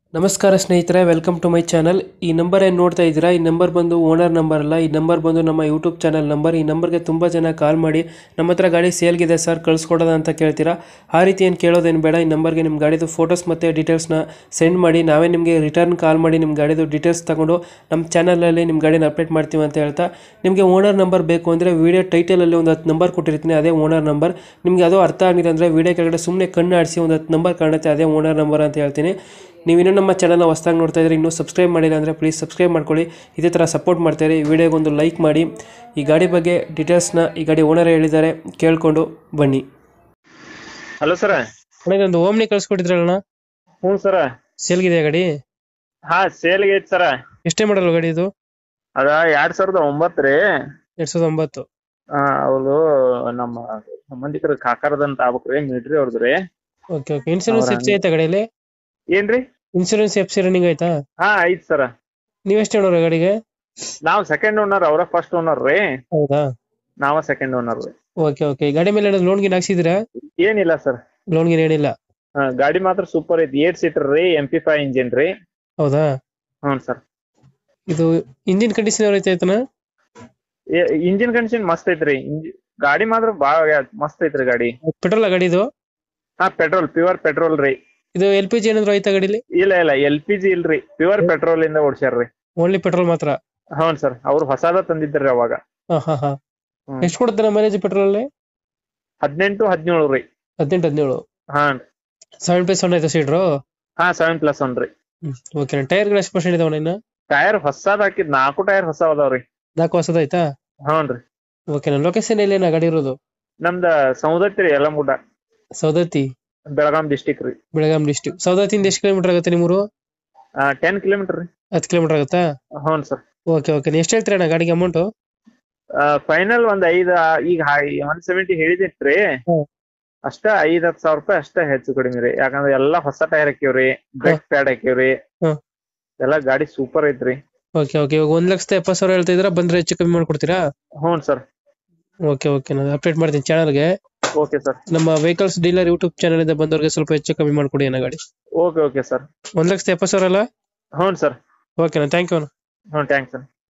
ನಮಸ್ಕಾರ ಸ್ನೇಹಿತರೆ welcome to my channel ಈ ನಂಬರ್ ಏನು ನೋಡ್ತಾ ಇದ್ದೀರಾ ಈ ನಂಬರ್ ಬಂದು ಓನರ್ ನಂಬರ್ ಅಲ್ಲ ಈ ನಂಬರ್ ಬಂದು ನಮ್ಮ ಯೂಟ್ಯೂಬ್ ಚಾನಲ್ ನಂಬರ್ ಈ ನಂಬರ್ಗೆ ತುಂಬ ಜನ ಕಾಲ್ ಮಾಡಿ ನಮ್ಮ ಹತ್ರ ಗಾಡಿ ಸೇಲ್ಗಿದೆ ಸರ್ ಕಳಿಸ್ಕೊಡೋದ ಅಂತ ಕೇಳ್ತೀರಾ ಆ ರೀತಿ ಏನು ಕೇಳೋದೇನು ಬೇಡ ಈ ನಂಬರ್ಗೆ ನಿಮ್ಮ ಗಾಡಿದು ಫೋಟೋಸ್ ಮತ್ತು ಡೀಟೇಲ್ಸ್ನ ಸೆಂಡ್ ಮಾಡಿ ನಾವೇ ನಿಮಗೆ ರಿಟರ್ನ್ ಕಾಲ್ ಮಾಡಿ ನಿಮ್ಮ ಗಾಡಿದು ಡೀಟೇಲ್ಸ್ ತಗೊಂಡು ನಮ್ಮ ಚಾನಲಲ್ಲಿ ನಿಮ್ಮ ಗಾಡಿನ ಅಪ್ಡೇಟ್ ಮಾಡ್ತೀವಿ ಅಂತ ಹೇಳ್ತಾ ನಿಮಗೆ ಓನರ್ ನಂಬರ್ ಬೇಕು ಅಂದರೆ ವೀಡಿಯೋ ಟೈಟಲಲ್ಲಿ ಒಂದು ಹತ್ತು ನಂಬರ್ ಕೊಟ್ಟಿರ್ತೀನಿ ಅದೇ ಓನರ್ ನಂಬರ್ ನಿಮಗೆ ಅದು ಅರ್ಥ ಆಗಿಲ್ಲ ಅಂದರೆ ವೀಡಿಯೋ ಕೆಳಗಡೆ ಸುಮ್ಮನೆ ಕಣ್ಣು ಆಡಿಸಿ ಒಂದು ಹತ್ತು ನಂಬರ್ ಕಾಣುತ್ತೆ ಅದೇ ಓನರ್ ನಂಬರ್ ಅಂತ ಹೇಳ್ತೀನಿ ನೀವು ಇನ್ನೂ ನಮ್ಮ ಚಾನಲ್ನ ಹೊಸ್ದಾಗಿ ನೋಡ್ತಾ ಇದ್ರೆ ಇನ್ನೂ ಸಬ್ಸ್ಕ್ರೈಬ್ ಮಾಡಿಲ್ಲ ಅಂದರೆ ಪ್ಲೀಸ್ ಸಬ್ಸ್ಕ್ರೈಬ್ ಮಾಡ್ಕೊಳ್ಳಿ ಇದೇ ಥರ ಸಪೋರ್ಟ್ ಮಾಡ್ತಾರೆ ಈ ವಿಡಿಯೋಗೆ ಒಂದು ಲೈಕ್ ಮಾಡಿ ಈ ಗಾಡಿ ಬಗ್ಗೆ ಡೀಟೇಲ್ಸ್ನ ಈ ಗಾಡಿ ಓನರ್ ಹೇಳಿದ್ದಾರೆ ಕೇಳಿಕೊಂಡು ಬನ್ನಿ ಹಲೋ ಸರ ನನಗೆ ಒಂದು ಓಮ್ನಿ ಕಳ್ಸಿಕೊಟ್ಟಿದ್ರಲ್ಲ ಹ್ಞೂ ಸರ ಸೇಲ್ಗಿದೆ ಗಾಡಿ ಹಾ ಸೇಲ್ಗೆ ಐತಿ ಸರ ಎಷ್ಟೇ ಮಾಡಲ್ಲ ಗಾಡಿ ಇದು ಅದ ಎರಡ್ ಸಾವಿರದ ಒಂಬತ್ತು ರೀ ಎರಡ್ ಸಾವಿರದ ಒಂಬತ್ತು ಅವ್ರದು ನಮ್ಮ ಸಂಬಂಧಿಕರ ಕಾಕರದಂತ ಆಗ್ಬೇಕ್ರಿ ಮಿಲಿಟ್ರಿ ಅವ್ರದ್ದು ರೀ ಓಕೆ ಓಕೆ ಇನ್ಸೂರೆನ್ಸ್ ಅವ್ರ ಎಫ್ ಸಿ ಐತಾ ಗಾಡಿಯಲ್ಲಿ ಏನ್ರಿ ಇನ್ಸೂರೆನ್ಸ್ ಎಫ್ ಸಿ ರನ್ನಿಂಗ್ ಆಯ್ತಾ ಹಾ ಐತ್ ಸರ ನೀವೆಷ್ಟು ಹೇಳೋರು ಗಾಡಿಗೆ ನಾವ್ ಸೆಕೆಂಡ್ ಓನರ್ ಅವ್ರ ಫಸ್ಟ್ ಓನರ್ ರೀ ಹೌದಾ ನಾವ ಸೆಕೆಂಡ್ ಓನರ್ ರೀ ಓಕೆ ಓಕೆ ಗಾಡಿ ಮೇಲೆ ಏನಾದ್ರು ಲೋನ್ ಗಿನ್ ಹಾಕ್ಸಿದ್ದೀರಾ ಏನಿಲ್ಲ ಸರ್ ಲೋನ್ ಗಿನ್ ಏನಿಲ್ಲ ಗಾಡಿ ಮಾತ್ರ ಸೂಪರ್ ಐತಿ ಏಟ್ ಸೀಟರ್ ರೀ ಎಂ ಪಿ ಫೈವ್ ಇಂಜಿನ್ ರೀ ಹೌದಾ ಹ್ಞೂ ಸರ್ ಇದು ಇಂಜಿನ್ ಕಂಡೀಷನ್ ಯಾವ ರೀತಿ ಆಯ್ತಾನ ಇಂಜಿನ್ ಕಂಡೀಷನ್ ಮಸ್ತ್ ಐತ್ರಿ ಇಂಜಿ ಗಾಡಿ ಮಾತ್ರ ಬಾಳ ಮಸ್ತ್ ಐತ್ರಿ ಗಾಡಿ ಪೆಟ್ರೋಲ್ ಗಾಡಿ ಇದು ಹಾ ಪೆಟ್ರೋಲ್ ಪ್ಯೂರ್ ಪೆಟ್ರೋಲ್ ರೀ ಇದು ಎಲ್ ಪಿ ಜಿ ಏನಾದ್ರು ಆಯ್ತಾ ಗಾಡಿಲಿ ಇಲ್ಲ ಇಲ್ಲ ಎಲ್ ಪಿ ಜಿ ಇಲ್ರಿ ಪ್ಯೂರ್ ಪೆಟ್ರೋಲ್ ಇಂದ ಓಡ್ಸ್ಯಾರ್ರಿ ಓನ್ಲಿ ಪೆಟ್ರೋಲ್ ಮಾತ್ರ ಹ್ಞೂ ಸರ್ ಅವ್ರು ಹೊಸಾದ ತಂದಿದ್ರಿ ಅವಾಗ ಹಾ ಹಾ ಹಾ ಹ್ಮ್. ಎಷ್ಟು ಕೊಡುತ್ತೆ ಮೈಲೇಜ್ ಪೆಟ್ರೋಲ್ ಅಲ್ಲಿ ಹದಿನೆಂಟು ಹದಿನೇಳು ರೀ ಹದಿನೆಂಟು ಹದಿನೇಳು ಹಾ ಸೆವೆನ್ ಪ್ಲಸ್ ಒನ್ ಆಯ್ತಾ ಸೀಟ್ರು ಹಾ ಸೆವೆನ್ ಪ್ಲಸ್ ಒನ್ ರೀ ಓಕೆ ಟೈರ್ಗಳು ಎಷ್ಟು ಪರ್ಸೆಂಟ್ ಇದಾವಣ ಇನ್ನ ಟೈರ್ ಹೊಸಾದ್ ಹಾಕಿದ್ ನಾಲ್ಕು ಟೈರ್ ಹೊಸ ಅದಾವ್ರಿ ನಾಲ್ಕು ಹೊಸದಾಯ್ತಾ ಹ್ಞೂನ್ರಿ ಓಕೆ ನನ್ನ ಲೊಕೇಶನ್ ಎಲ್ಲಿ ನಾ ಗಾಡಿ ಇರೋದು ನಮ್ದ ಸೌದತ್ತಿ ರೀ ಯಲಮುಡ ಸೌದತ್ತಿ ಬೆಳಗಾಂ ಡಿಸ್ಟಿಕ್ ರೀ ಬೆಳಗಾಂ ಡಿಸ್ಟಿಕ್ ಸೌದತ್ತಿಂದ ಎಷ್ಟು ಕಿಲೋಮೀಟರ್ ಆಗುತ್ತೆ ನಿಮ್ಮೂರು ಟೆನ್ ಕಿಲೋಮೀಟರ್ ರೀ ಹತ್ತು ಕಿಲೋಮೀಟರ್ ಆಗುತ್ತಾ ಹ್ಞೂ ಸರ್ ಓಕೆ ಓಕೆ ಎಷ್ಟು ಹೇಳ್ತೀರಾ ಅಣ್ಣ ಗಾಡಿಗೆ ಅಮೌಂಟು ಫೈನಲ್ ಒಂದ್ ಐದ್ ಆ, ಈಗ ಒನ್ ಸೆವೆಂಟಿ ಹೇಳಿದಿಟ್ರಿ ಹ್ಮ್. ಅಷ್ಟ ಐದ್ ಹತ್ತು ಸಾವಿರ ರೂಪಾಯಿ ಅಷ್ಟ ಹೆಚ್ಚು ಕಡಿಮೆ ರೀ ಯಾಕಂದ್ರೆ ಎಲ್ಲಾ ಹೊಸ ಟೈರ್ ಹಾಕಿವ್ರಿ ಬ್ರೇಕ್ ಪ್ಯಾಡ್ ಹಾಕಿವ್ರಿ ಹ್ಮ್. ಎಲ್ಲಾ ಗಾಡಿ ಸೂಪರ್ ಐತ್ರಿ ಓಕೆ ಓಕೆ ಇವಾಗ ಒಂದ್ ಲಕ್ಷದ ಎಪ್ಪತ್ತು ಸಾವಿರ ಹೇಳ್ತಾ ಇದ್ದೀರಾ ಬಂದ್ರೆ ಹೆಚ್ಚು ಕಮ್ಮಿ ಮಾಡ್ಕೊಡ್ತೀರಾ ಹ್ಞೂ ಸರ್ ಓಕೆ ಓಕೆ ನಾನು ಅಪ್ಡೇಟ್ ಮಾಡ್ತೀನಿ ಚಾನಲ್ಗೆ ಓಕೆ ಸರ್ ನಮ್ಮ ವೆಹಿಕಲ್ಸ್ ಡೀಲರ್ ಯೂಟ್ಯೂಬ್ ಚಾನಲ್ ಇಂದ ಬಂದವ್ರಿಗೆ ಸ್ವಲ್ಪ ಹೆಚ್ಚು ಕಮ್ಮಿ ಮಾಡ್ಕೊಡಿ ಅಣ್ಣ ಗಾಡಿ ಓಕೆ ಓಕೆ ಸರ್ ಒಂದ್ ಲಕ್ಷದ ಎಪ್ಪತ್ತು ಸಾವಿರ ಅಲ್ಲ ಹ್ಞೂ ಸರ್ ಓಕೆನಾ ಥ್ಯಾಂಕ್ ಯು ಹ್ಞೂ ಥ್ಯಾಂಕ್ಸ್ ಸರ್